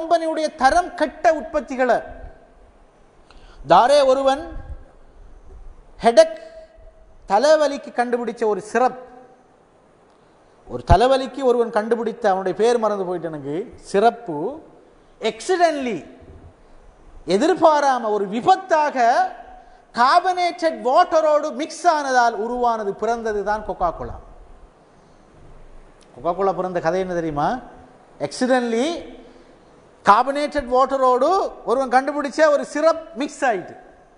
கம்பெனியுடைய தரம் கெட்ட உற்பத்திகளை தாரே ஒருவன் ஹெடக் தலைவலிக்கு கண்டுபிடிச்ச ஒரு சிரப் ஒரு தலைவலிக்கு ஒருவன் கண்டுபிடித்த அவனுடைய பேர் மறந்து போயிட்டு எனக்கு சிறப்பு எக்ஸிடென்ட்லி எதிர்பாராம ஒரு விபத்தாக கார்பனேட்டட் வாட்டரோடு மிக்ஸ் ஆனதால் உருவானது பிறந்தது தான் கொக்கா கோலா கொக்கா கோலா பிறந்த கதை என்ன தெரியுமா எக்ஸிடென்ட்லி கார்பனேட்டட் வாட்டரோடு ஒருவன் கண்டுபிடிச்ச ஒரு சிரப் மிக்ஸ் ஆயிட்டு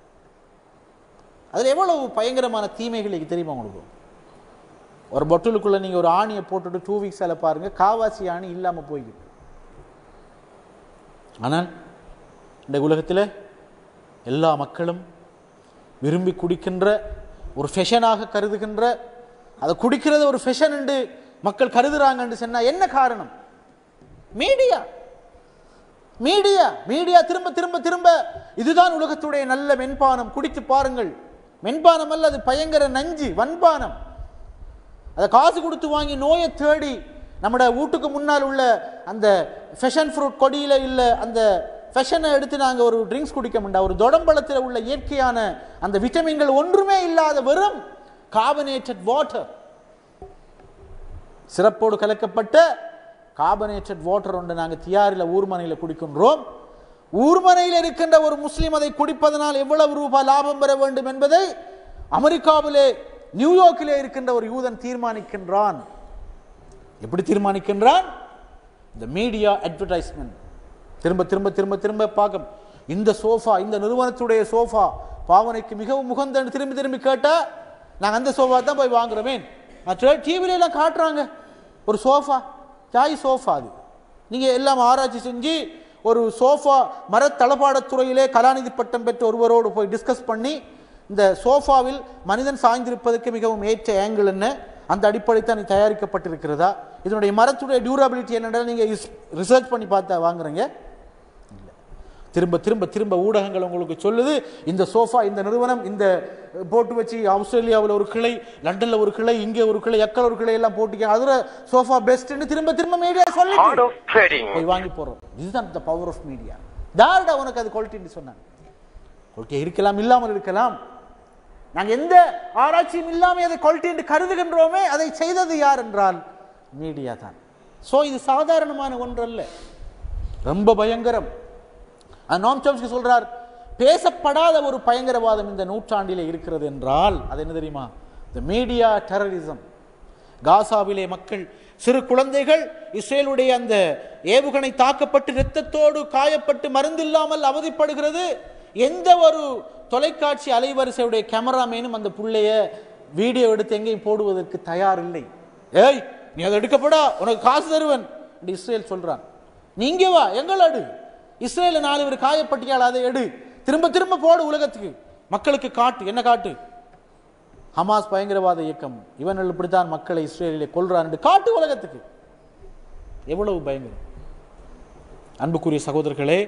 அதில் எவ்வளவு பயங்கரமான தீமைகள் இருக்கு தெரியுமா உங்களுக்கு ஒரு பொட்டலுக்குள்ள நீங்க ஒரு ஆணியை போட்டுட்டு டூ வீக்ஸால பாருங்க காவாசி ஆணி இல்லாம போய்கிட்டு ஆனால் இந்த உலகத்தில் எல்லா மக்களும் விரும்பி குடிக்கின்ற ஒரு ஃபெஷனாக கருதுகின்ற அதை குடிக்கிறது ஒரு ஃபெஷன் என்று மக்கள் கருதுறாங்கன்னு சொன்னா என்ன காரணம் மீடியா மீடியா மீடியா திரும்ப திரும்ப திரும்ப இதுதான் உலகத்துடைய நல்ல மென்பானம் குடித்து பாருங்கள் மென்பானம் அல்ல அது பயங்கர நஞ்சு வன்பானம் அதை காசு கொடுத்து வாங்கி நோயை தேடி நம்மட வீட்டுக்கு முன்னால் உள்ள அந்த ஃபெஷன் ஃப்ரூட் கொடியில இல்ல அந்த ஃபெஷனை எடுத்து நாங்கள் ஒரு ட்ரிங்க்ஸ் குடிக்க முடியாது ஒரு தொடம்பழத்தில் உள்ள இயற்கையான அந்த விட்டமின்கள் ஒன்றுமே இல்லாத வெறும் கார்பனேட்டட் வாட்டர் சிறப்போடு கலக்கப்பட்ட கார்பனேட்டட் வாட்டர் ஒன்று நாங்கள் தியாரில் ஊர்மனையில் குடிக்கின்றோம் ஊர்மனையில் இருக்கின்ற ஒரு முஸ்லிம் அதை குடிப்பதனால் எவ்வளவு ரூபாய் லாபம் பெற வேண்டும் என்பதை அமெரிக்காவிலே நியூயார்க்கிலே இருக்கின்ற ஒரு யூதன் தீர்மானிக்கின்றான் எப்படி தீர்மானிக்கின்றான் இந்த மீடியா அட்வர்டைஸ்மெண்ட் திரும்ப திரும்ப திரும்ப திரும்ப பார்க்க இந்த சோஃபா இந்த நிறுவனத்துடைய சோஃபா பாவனைக்கு மிகவும் முகந்தன்னு திரும்பி திரும்பி கேட்டா நாங்க அந்த சோஃபா தான் போய் வாங்குறோமே டிவில எல்லாம் காட்டுறாங்க ஒரு சோஃபா சாய் சோஃபா அது நீங்க எல்லாம் ஆராய்ச்சி செஞ்சு ஒரு சோஃபா மரத்தளபாடத் துறையிலே கலாநிதி பட்டம் பெற்ற ஒருவரோடு போய் டிஸ்கஸ் பண்ணி இந்த சோஃபாவில் மனிதன் சாய்ந்திருப்பதற்கு மிகவும் ஏற்ற ஆங்கிள் என்ன அந்த அடிப்படை தான் இது தயாரிக்கப்பட்டிருக்கிறதா இதனுடைய மரத்துடைய டியூரபிலிட்டி என்னென்ன நீங்க ரிசர்ச் பண்ணி பார்த்தா வாங்குறீங்க இல்ல. திரும்ப திரும்ப திரும்ப ஊடகங்கள் உங்களுக்கு சொல்லுது இந்த சோஃபா இந்த நிறுவனம் இந்த போட்டு வச்சு ஆஸ்திரேலியாவில் ஒரு கிளை லண்டன்ல ஒரு கிளை இங்கே ஒரு கிளை எக்கல் ஒரு கிளை எல்லாம் போட்டிக்க அதுல சோஃபா பெஸ்ட்னு திரும்ப திரும்ப மீடியா சொல்லி Art of trading. போய் வாங்கி போறோம் இதுதான் த பவர் ஆஃப் மீடியா தாருடா உனக்கு அது குவாலிட்டின்னு சொன்னாங்க குவாலிட்டி இருக்கலாம் இல்லாமல் இருக்கலாம் நாங்க எந்த ஆராய்ச்சியும் இல்லாமல் அதை குவாலிட்டி என்று கருதுகின்றோமே அதை செய்தது யார் என்றால் மீடியா தான் சோ இது சாதாரணமான ஒன்றல்ல ரொம்ப பயங்கரம் அது நோம் சோம்ஸ்கி சொல்றார் பேசப்படாத ஒரு பயங்கரவாதம் இந்த நூற்றாண்டிலே இருக்கிறது என்றால் அது என்ன தெரியுமா இந்த மீடியா டெரரிசம் காசாவிலே மக்கள் சிறு குழந்தைகள் இஸ்ரேலுடைய அந்த ஏவுகணை தாக்கப்பட்டு இரத்தத்தோடு காயப்பட்டு மருந்தில்லாமல் அவதிப்படுகிறது எந்த ஒரு தொலைக்காட்சி அலைவரிசையுடைய கேமராமேனும் அந்த புள்ளைய வீடியோ எடுத்து எங்கேயும் போடுவதற்கு தயார் இல்லை ஏய் நீ அதை எடுக்கப்படா உனக்கு காசு தருவன் என்று இஸ்ரேல் சொல்றான் நீங்க வா எங்கள் அடு இஸ்ரேல நாலு பேர் காயப்பட்டியால் அதை எடு திரும்ப திரும்ப போடு உலகத்துக்கு மக்களுக்கு காட்டு என்ன காட்டு ஹமாஸ் பயங்கரவாத இயக்கம் இவர்கள் இப்படித்தான் மக்களை இஸ்ரேலிலே கொல்றான் என்று காட்டு உலகத்துக்கு எவ்வளவு பயங்கரம் அன்புக்குரிய சகோதரர்களே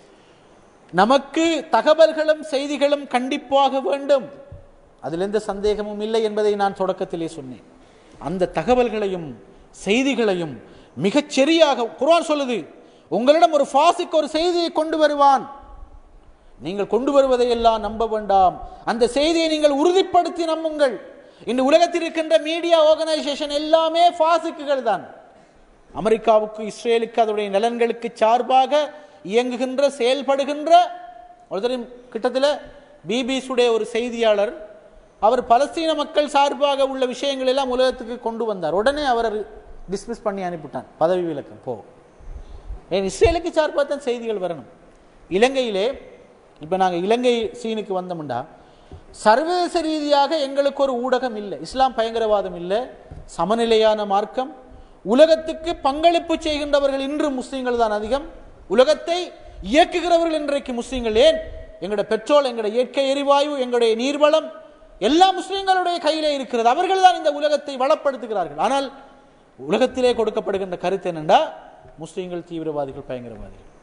நமக்கு தகவல்களும் செய்திகளும் கண்டிப்பாக வேண்டும் அதில் எந்த சந்தேகமும் இல்லை என்பதை நான் தொடக்கத்திலே சொன்னேன் அந்த தகவல்களையும் செய்திகளையும் மிகச் சரியாக குர்ஆன் சொல்லுது உங்களிடம் ஒரு ஃபாசிக் ஒரு செய்தியை கொண்டு வருவான் நீங்கள் கொண்டு வருவதை எல்லாம் நம்ப வேண்டாம் அந்த செய்தியை நீங்கள் உறுதிப்படுத்தி நம்புங்கள் இந்த உலகத்தில் இருக்கின்ற மீடியா ஆர்கனைசேஷன் எல்லாமே ஃபாசிக்குகள் தான் அமெரிக்காவுக்கு இஸ்ரேலுக்கு அதனுடைய நலன்களுக்கு சார்பாக இயங்குகின்ற செயல்படுகின்ற ஒரு தெரியும் கிட்டத்தில் பிபிசியுடைய ஒரு செய்தியாளர் அவர் பலஸ்தீன மக்கள் சார்பாக உள்ள விஷயங்கள் எல்லாம் உலகத்துக்கு கொண்டு வந்தார் உடனே அவர் டிஸ்மிஸ் பண்ணி அனுப்பிவிட்டான் பதவி விலக்கம் போ ஏன் இஸ்ரேலுக்கு சார்பாக தான் செய்திகள் வரணும் இலங்கையிலே இப்போ நாங்கள் இலங்கை சீனுக்கு வந்தோம்டா சர்வதேச ரீதியாக எங்களுக்கு ஒரு ஊடகம் இல்லை இஸ்லாம் பயங்கரவாதம் இல்லை சமநிலையான மார்க்கம் உலகத்துக்கு பங்களிப்பு செய்கின்றவர்கள் இன்று முஸ்லீம்கள் தான் அதிகம் உலகத்தை இயக்குகிறவர்கள் இன்றைக்கு முஸ்லீம்கள் ஏன் எங்களுடைய பெட்ரோல் எங்களுடைய இயற்கை எரிவாயு எங்களுடைய நீர்வளம் எல்லா முஸ்லீம்களுடைய கையிலே இருக்கிறது அவர்கள் தான் இந்த உலகத்தை வளப்படுத்துகிறார்கள் ஆனால் உலகத்திலே கொடுக்கப்படுகின்ற கருத்து என்னென்றா முஸ்லீம்கள் தீவிரவாதிகள் பயங்கரவாதிகள்